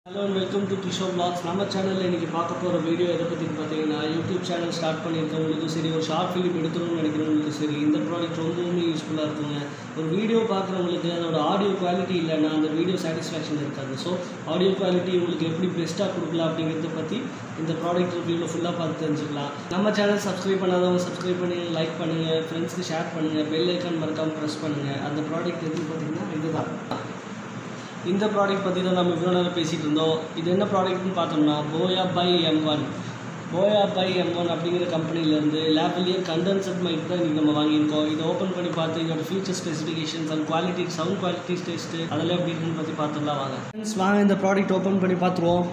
hello and welcome to Kisho blogs நம்ம சேனலில் இன்றைக்கி பார்க்க போகிற வீடியோ எதை பற்றின்னு பார்த்தீங்கன்னா யூடியூப் சேனல் ஸ்டார்ட் பண்ணியிருக்கவங்களுக்கும் சரி ஒரு ஷார்ட் ஃபிலிம் எடுக்கணும்னு நினைக்கிறவங்களுக்கும் சரி இந்த ப்ராடக்ட் ரொம்பவுமே யூஸ்ஃபுல்லாக இருக்குங்க ஒரு வீடியோ பார்க்குறவங்களுக்கு அதோட ஆடியோ குவாலிட்டி இல்லைன்னா அந்த வீடியோ சாட்டிஸ்ஃபேக்ஷன் இருக்காது ஸோ ஆடியோ குவாலிட்டி உங்களுக்கு எப்படி பெஸ்ட்டாக கொடுக்கலாம் அப்படிங்கிறத பற்றி இந்த ப்ராடக்ட் ரிவ்யூவில் ஃபுல்லாக பார்த்து தெரிஞ்சுக்கலாம் நம்ம சேனல் சப்ஸ்கிரைப் பண்ணாதவங்க சப்ஸ்கிரைப் பண்ணி லைக் பண்ணுங்கள் ஃப்ரெண்ட்ஸ்க்கு ஷேர் பண்ணுங்கள் பெல் ஐக்கான் மறக்காமல் ப்ரெஸ் பண்ணுங்கள் அந்த ப்ராடக்ட் எதுன்னு பார்த்தீங்கன்னா இதுதான் இந்த ப்ராடக்ட் பற்றி தான் நம்ம இவ்வளோ நேரம் பேசிகிட்டு இருந்தோம் இது என்ன ப்ராடக்ட்னு பார்த்தோம்னா Boya by M one Boya by M one அப்படிங்கிற கம்பெனிலேருந்து லேபிலியர் கண்டென்சட் மைக் தான் இன்றைக்கி நம்ம வாங்கியிருக்கோம் இதை ஓப்பன் பண்ணி பார்த்து இதோட future specifications and quality sound quality test அதெல்லாம் எப்படி இருக்குன்னு பற்றி பார்த்துடலாம் வாங்க ஃப்ரெண்ட்ஸ் வாங்க இந்த ப்ராடக்ட் ஓப்பன் பண்ணி பார்த்துருவோம்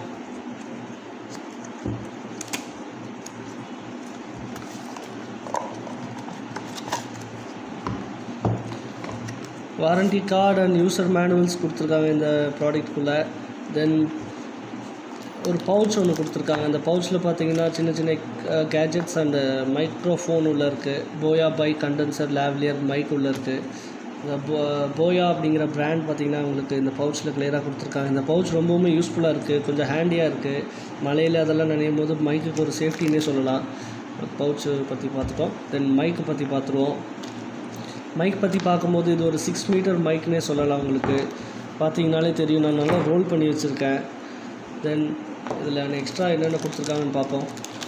warranty card and user manuals கொடுத்துருக்காங்க இந்த ப்ராடக்ட்குள்ளே தென் ஒரு பவுச் ஒன்று கொடுத்துருக்காங்க அந்த பவுச்சில் பார்த்தீங்கன்னா சின்ன சின்ன கேஜெட்ஸ் அண்ட் மைக்ரோஃபோன் உள்ளே இருக்குது போயா பை கண்டென்சர் லேவ்லியர் மைக் உள்ளே இருக்குது இந்த போ போயா அப்படிங்கிற பிராண்ட் பார்த்தீங்கன்னா உங்களுக்கு இந்த பவுச்சில் கிளியராக கொடுத்துருக்காங்க இந்த பவுச் ரொம்பவுமே யூஸ்ஃபுல்லாக இருக்குது கொஞ்சம் ஹேண்டியாக இருக்குது மலையில் அதெல்லாம் நினையும் போது மைக்குக்கு ஒரு சேஃப்டின்னே சொல்லலாம் பவுச்சு பற்றி பார்த்துட்டோம் தென் மைக்கை பற்றி பார்த்துருவோம் மைக் பற்றி பார்க்கும்போது இது ஒரு சிக்ஸ் மீட்டர் மைக்னே சொல்லலாம் உங்களுக்கு பார்த்தீங்கனாலே தெரியும் நான் நல்லா ரோல் பண்ணி வச்சுருக்கேன் தென் இதில் எக்ஸ்ட்ரா என்னென்ன கொடுத்துருக்காங்கன்னு பார்ப்போம்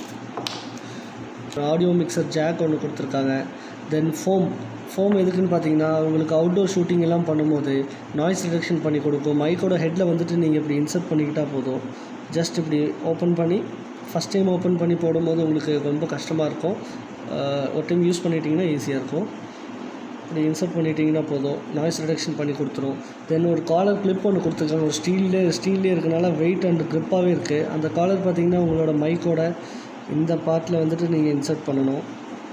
ஆடியோ மிக்சர் ஜாக் ஒன்று கொடுத்துருக்காங்க தென் ஃபோம் ஃபோம் எதுக்குன்னு பார்த்தீங்கன்னா உங்களுக்கு அவுட்டோர் ஷூட்டிங் எல்லாம் பண்ணும்போது நாய்ஸ் ரிடக்ஷன் பண்ணி கொடுக்கும் மைக்கோட ஹெட்டில் வந்துட்டு நீங்கள் இப்படி இன்சர்ட் பண்ணிக்கிட்டால் போதும் ஜஸ்ட் இப்படி ஓப்பன் பண்ணி ஃபஸ்ட் டைம் ஓப்பன் பண்ணி போடும்போது உங்களுக்கு ரொம்ப கஷ்டமாக இருக்கும் அஹ் ஒரு டைம் யூஸ் பண்ணிட்டீங்கன்னா ஈஸியாக இருக்கும் இப்படி இன்சர்ட் பண்ணிட்டீங்கன்னா போதும் நாய்ஸ் ரிடக்ஷன் பண்ணி கொடுத்துரும் தென் ஒரு காலர் கிளிப் ஒன்று கொடுத்துருக்காங்க ஒரு ஸ்டீல்லே ஸ்டீல்லே இருக்கனால வெயிட் அண்ட் க்ரிப்பாகவே இருக்குது அந்த காலர் பார்த்தீங்கன்னா உங்களோட மைக்கோட இந்த பார்ட்டில் வந்துட்டு நீங்கள் இன்சர்ட் பண்ணணும்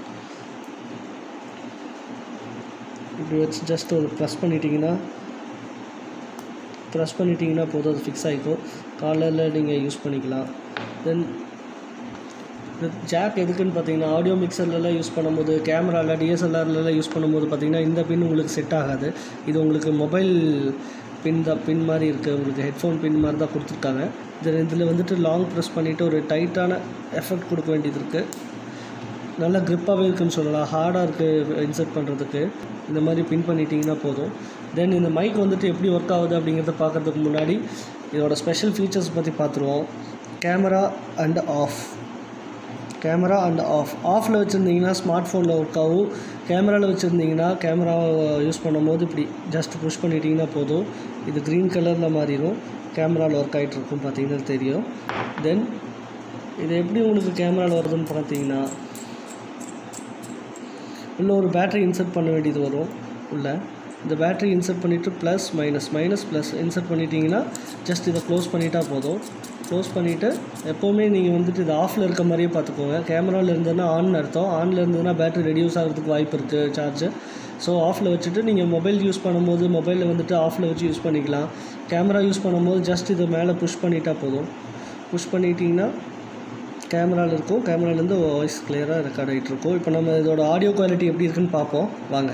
இப்படி வச்சு ஜஸ்ட் ஒரு ப்ரெஸ் பண்ணிட்டீங்கன்னா ப்ரெஸ் பண்ணிட்டீங்கன்னா போதும் அது ஃபிக்ஸ் ஆகிக்கும் காலரில் நீங்கள் யூஸ் பண்ணிக்கலாம் தென் இந்த ஜாக் எதுக்குன்னு பார்த்தீங்கன்னா ஆடியோ மிக்சர்லலாம் யூஸ் பண்ணும்போது கேமராவில் டிஎஸ்எல்ஆர்லலாம் யூஸ் பண்ணும்போது பார்த்தீங்கன்னா இந்த பின் உங்களுக்கு செட் ஆகாது இது உங்களுக்கு மொபைல் பின் தான் பின் மாதிரி இருக்குது உங்களுக்கு ஹெட்ஃபோன் பின் மாதிரி தான் கொடுத்துருக்காங்க இதில் இதில் வந்துட்டு லாங் ப்ரெஸ் பண்ணிவிட்டு ஒரு டைட்டான எஃபெக்ட் கொடுக்க வேண்டியது இருக்குது நல்லா க்ரிப்பாகவே இருக்குன்னு சொல்லலாம் ஹார்டாக இருக்குது இன்சர்ட் பண்ணுறதுக்கு இந்த மாதிரி பின் பண்ணிட்டீங்கன்னா போதும் தென் இந்த மைக் வந்துட்டு எப்படி ஒர்க் ஆகுது அப்படிங்கிறத பார்க்குறதுக்கு முன்னாடி இதோட ஸ்பெஷல் ஃபீச்சர்ஸ் பற்றி பார்த்துருவோம் camera and off camera and off ஆஃபில் வச்சுருந்தீங்கன்னா ஸ்மார்ட் ஃபோனில் ஒர்க் ஆகும் கேமராவில் வச்சுருந்தீங்கன்னா கேமராவை யூஸ் பண்ணும்போது இப்படி ஜஸ்ட் புஷ் பண்ணிட்டீங்கன்னா போதும் இது க்ரீன் கலரில் மாறிடும் கேமராவில் ஒர்க் ஆகிட்டு இருக்கும் பார்த்தீங்கன்னா தெரியும் தென் இது எப்படி உங்களுக்கு கேமராவில் வருதுன்னு பார்த்தீங்கன்னா உள்ள ஒரு பேட்டரி இன்சர்ட் பண்ண வேண்டியது வரும் உள்ள இந்த பேட்டரி இன்சர்ட் பண்ணிவிட்டு plus minus minus plus insert பண்ணிட்டீங்கன்னா ஜஸ்ட் இதை க்ளோஸ் பண்ணிட்டா போதும் க்ளோஸ் பண்ணிவிட்டு எப்போவுமே நீங்கள் வந்துட்டு இது ஆஃபில் இருக்க மாதிரியே பார்த்துக்கோங்க கேமராவில் இருந்ததுன்னா ஆன் அர்த்தம் ஆனில் இருந்ததுன்னா பேட்டரி ரெடியூஸ் ஆகிறதுக்கு வாய்ப்பு இருக்குது சார்ஜ் ஸோ ஆஃபில் வச்சுட்டு நீங்கள் மொபைல் யூஸ் பண்ணும்போது மொபைலில் வந்துட்டு ஆஃபில் வச்சு யூஸ் பண்ணிக்கலாம் கேமரா யூஸ் பண்ணும்போது ஜஸ்ட் இதை மேலே புஷ் பண்ணிட்டா போதும் புஷ் பண்ணிட்டீங்கன்னா கேமராவில் இருக்கும் கேமராலேருந்து வாய்ஸ் கிளியராக ரெக்கார்ட் ஆகிட்டு இருக்கும் இப்போ நம்ம இதோட ஆடியோ குவாலிட்டி எப்படி இருக்குன்னு பார்ப்போம் வாங்க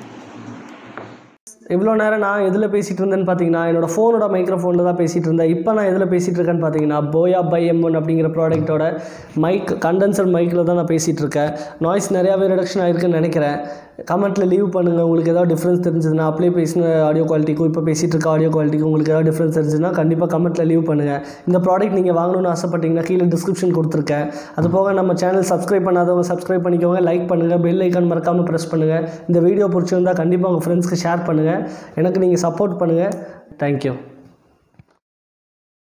இவ்வளோ நேரம் நான் எதில் பேசிகிட்டு இருந்தேன்னு பார்த்தீங்கன்னா என்னோட ஃபோனோட மைக்ரோஃபோனில் தான் பேசிகிட்டு இருந்தேன் இப்போ நான் எதில் பேசிகிட்டு இருக்கேன்னு பார்த்தீங்கன்னா போயா பை எம் ஒன் அப்படிங்கிற ப்ராடக்ட்டோட மைக் கண்டென்சர் மைக்கில் தான் நான் பேசிகிட்டு இருக்கேன் நாய்ஸ் நிறையாவே ரிடக்ஷன் ஆகிருக்குன்னு நினைக்கிறேன் கமெண்ட்டில் லீவ் பண்ணுங்கள் உங்களுக்கு ஏதாவது டிஃப்ரென்ஸ் தெரிஞ்சதுன்னா அப்படியே பேசின ஆடியோ குவாலிட்டிக்கும் இப்போ பேசிகிட்டு இருக்க ஆடியோ குவாலிட்டிக்கும் உங்களுக்கு ஏதாவது டிஃப்ரென்ஸ் தெரிஞ்சுன்னா கண்டிப்பாக கமெண்ட்டில் லீவ் பண்ணுங்கள் இந்த ப்ராடக்ட் நீங்கள் வாங்கணும்னு ஆசைப்பட்டீங்கன்னா கீழே டிஸ்கிரிப்ஷன் கொடுத்துருக்கேன் அது போக நம்ம சேனல் சப்ஸ்கிரைப் பண்ணாதவங்க சப்ஸ்கிரைப் பண்ணிக்கோங்க லைக் பண்ணுங்கள் பெல் ஐக்கான் மறக்காமல் ப்ரெஸ் பண்ணுங்கள் இந்த வீடியோ பிடிச்சிருந்தா கண்டிப்பாக உங்கள் ஃப்ரெண்ட்ஸ்க்கு ஷேர் பண்ணுங்கள் எனக்கு நீங்கள் சப்போர்ட் பண்ணுங்கள் தேங்க்யூ